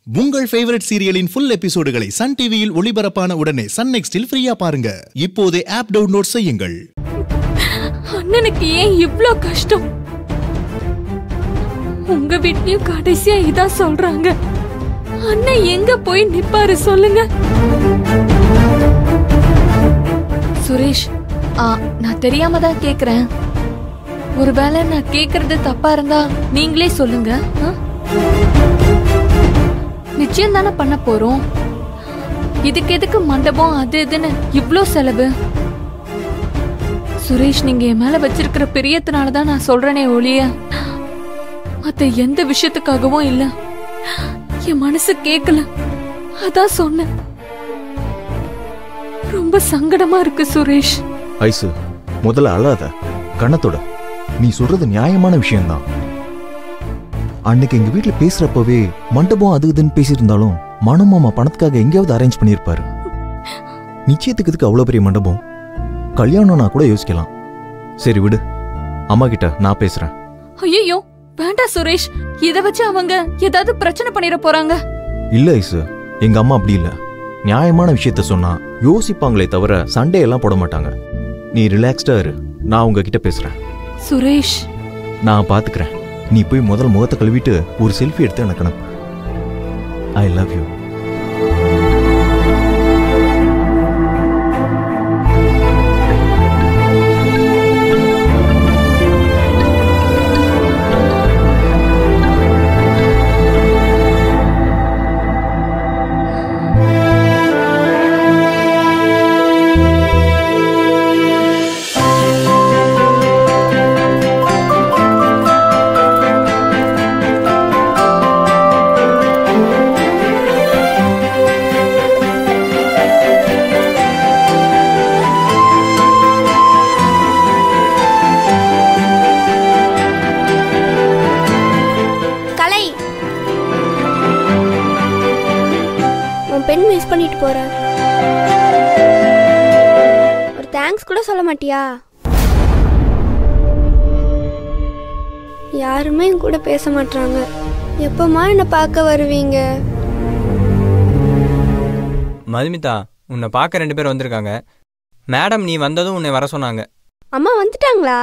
உங்கள் ஃபேவரட் சீரியலின் ஃபுல் எபிசோடுகளை சன் டிவியில் ஒளிபரப்பான உடனே சன் நெக்ஸ்டில் ஃப்ரீயா பாருங்க இப்போதே ஆப் டவுன்லோட் செய்யுங்கள் அண்ணனுக்கு ஏன் இவ்ளோ கஷ்டம் உங்க வீட்லயும் கடைசியா இதான் சொல்றாங்க அண்ணன் எங்க போய் நிப்பாரு சொல்லுங்க சுரேஷ் ஆ, நான் தெரியாம தான் கேக்குறேன் ஒருவேளை நான் கேக்குறது தப்பா இருந்தா நீங்களே சொல்லுங்க ஆ? நிச்சயம் தானே பண்ண போறோம் இதுக்கு எதுக்கு மண்டபம் அது இதுன்னு இவ்ளோ செலவு சுரேஷ் நீங்க என் மேல வச்சிருக்கிற பிரியத்தினால தான் நான் சொல்றேனே ஒழிய மத்த எந்த விஷயத்துக்காகவும் இல்ல என் மனசு கேக்கல அதான் சொன்னேன் ரொம்ப சங்கடமா இருக்கு சுரேஷ் ஐசு முதல்ல அழாத கண்ணத்தோட நீ சொல்றது நியாயமான விஷயம்தான் அன்னைக்கு எங்க வீட்ல பேசுறப்பவே மண்டபம் அது இதுன்னு பேசியிருந்தாலும் மனமாமா பணத்துக்காக எங்கேயாவது அரேஞ்ச் பண்ணியிருப்பாரு நிச்சயத்துக்கு இதுக்கு அவ்வளோ பெரிய மண்டபம் கல்யாணம்னா கூட யோசிக்கலாம் சரி விடு அம்மா கிட்ட நான் பேசுறேன் ஐயோ வேண்டாம் சுரேஷ் இத வச்சு அவங்க ஏதாவது பிரச்சனை பண்ணிட போறாங்க இல்ல ஐசு எங்க அம்மா அப்படி இல்ல நியாயமான விஷயத்த சொன்னா யோசிப்பாங்களே தவிர சண்டே எல்லாம் போட மாட்டாங்க நீ ரிலாக்ஸ்டா இரு நான் உங்ககிட்ட பேசுறேன் சுரேஷ் நான் பாத்துக்கிறேன் நீ போய் முதல் முகத்தை கழுவிட்டு ஒரு செல்ஃபி எடுத்து எனக்கு அனுப்பு ஐ லவ் யூ கலை உன் பெண் மிஸ் பண்ணிட்டு போற ஒரு தேங்க்ஸ் கூட சொல்ல மாட்டியா யாருமே என் கூட பேச மாட்டாங்க எப்பமா என்னை பார்க்க வருவீங்க மதுமிதா உன்னை பார்க்க ரெண்டு பேர் வந்திருக்காங்க மேடம் நீ வந்ததும் உன்னை வர சொன்னாங்க அம்மா வந்துட்டாங்களா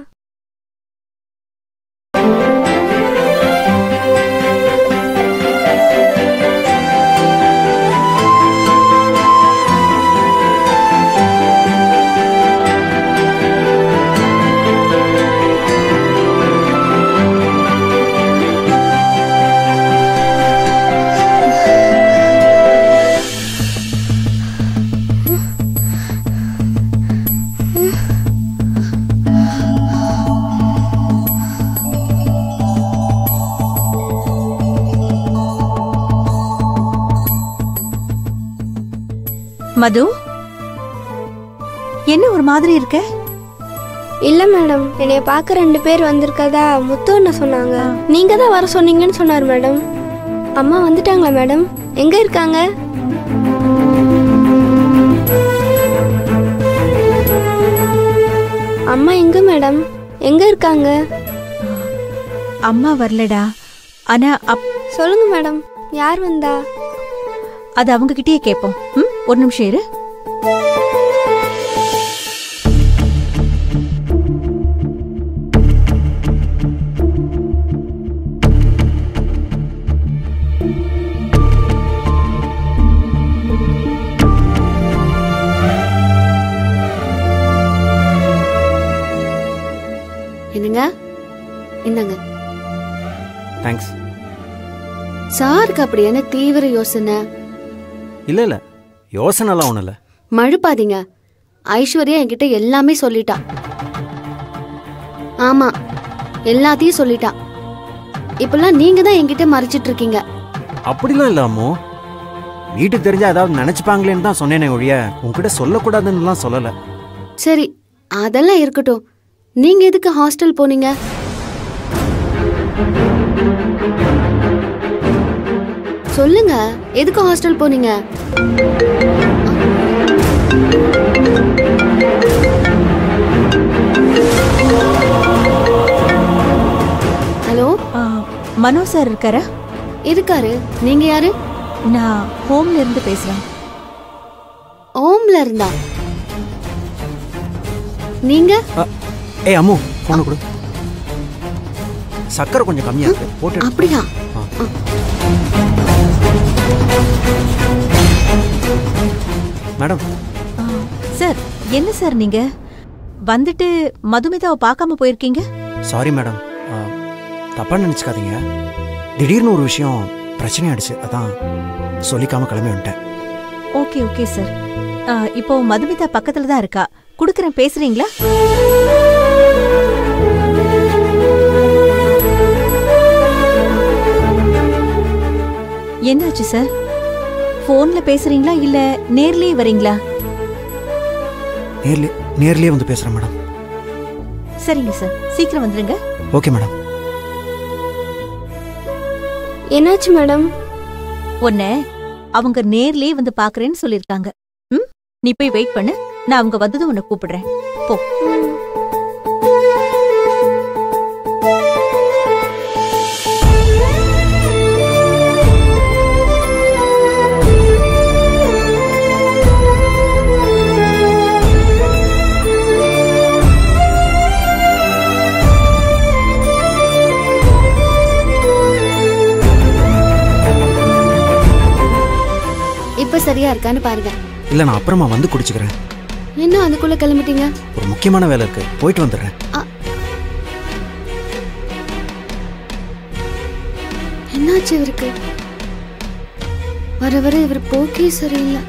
மது என்ன ஒரு மாதிரி இருக்க இல்ல மேடம் என்னைய பார்க்க ரெண்டு பேர் வந்திருக்கதா முத்து என்ன சொன்னாங்க நீங்க தான் வர சொன்னீங்கன்னு சொன்னார் மேடம் அம்மா வந்துட்டாங்களா மேடம் எங்க இருக்காங்க அம்மா எங்க மேடம் எங்க இருக்காங்க அம்மா வரலடா ஆனா அப் சொல்லுங்க மேடம் யார் வந்தா அது அவங்க கிட்டயே கேட்போம் ம் ஒரு நிமிஷம் இரு என்னங்க என்னங்க தேங்க்ஸ் சாருக்கு அப்படி என்ன தீவிர யோசனை இல்லை இல்லை யோசனைலாம் ஒன்றும் இல்லை மழுப்பாதீங்க ஐஸ்வர்யா என்கிட்ட எல்லாமே சொல்லிட்டா ஆமா எல்லாத்தையும் சொல்லிட்டா இப்பெல்லாம் நீங்க தான் என்கிட்ட மறைச்சிட்டு இருக்கீங்க அப்படிலாம் இல்ல அம்மு வீட்டுக்கு தெரிஞ்சா ஏதாவது நினைச்சுப்பாங்களேன்னு தான் சொன்னேனே ஒழிய உன்கிட்ட சொல்லக்கூடாதுன்னுலாம் சொல்லல சரி அதெல்லாம் இருக்கட்டும் நீங்க எதுக்கு ஹாஸ்டல் போனீங்க சொல்லுங்க எதுக்கு ஹாஸ்டல் போனீங்க மனோ சார் இருக்காரா இருக்காரு நீங்க யாரு நான் ஹோம்ல இருந்து பேசுறேன் ஓம்ல இருந்தா நீங்க ஏய் அம்மு போன கொடு சக்கரை கொஞ்சம் கம்மியா இருக்கு போட்டு எடுத்து அப்படியா ஆ. மேடம் ஆ, சார் என்ன சார் நீங்க வந்துட்டு மதுமிதாவை பார்க்காம போயிருக்கீங்க சாரி மேடம் ஆ, தப்பா நினச்சிக்காதீங்க திடீர்னு ஒரு விஷயம் பிரச்சனை ஆயிடுச்சு அதான் சொல்லிக்காம கிளம்பி வந்துட்டேன் ஓகே ஓகே சார் ஆ, இப்போ மதுமிதா பக்கத்துல தான் இருக்கா குடுக்கறேன் பேசுறீங்களா என்னாச்சு சார் போன்ல பேசுறீங்களா இல்ல நேர்லயே வரீங்களா நேர்லயே நேர்லயே வந்து பேசுறேன் மேடம் சரிங்க சார் சீக்கிரம் வந்துருங்க ஓகே மேடம் என்னாச்சு மேடம் உன்னை அவங்க நேர்லயே வந்து பாக்குறேன்னு சொல்லிருக்காங்க ம் நீ போய் வெயிட் பண்ணு நான் அவங்க வந்ததும் உன்னை கூப்பிடுறேன் போ இப்ப சரியா இருக்கான்னு பாருங்க இல்லை நான் அப்புறமா வந்து குடிச்சுக்கிறேன் என்ன அதுக்குள்ள கிளம்பிட்டீங்க ஒரு முக்கியமான வேலை இருக்கு போயிட்டு வந்துடுறேன் என்னாச்சு இவருக்கு வர வர இவர் போக்கே சரியில்லை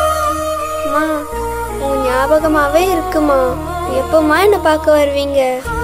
அம்மா உங்க ஞாபகமாவே இருக்குமா எப்பமா என்ன பார்க்க வருவீங்க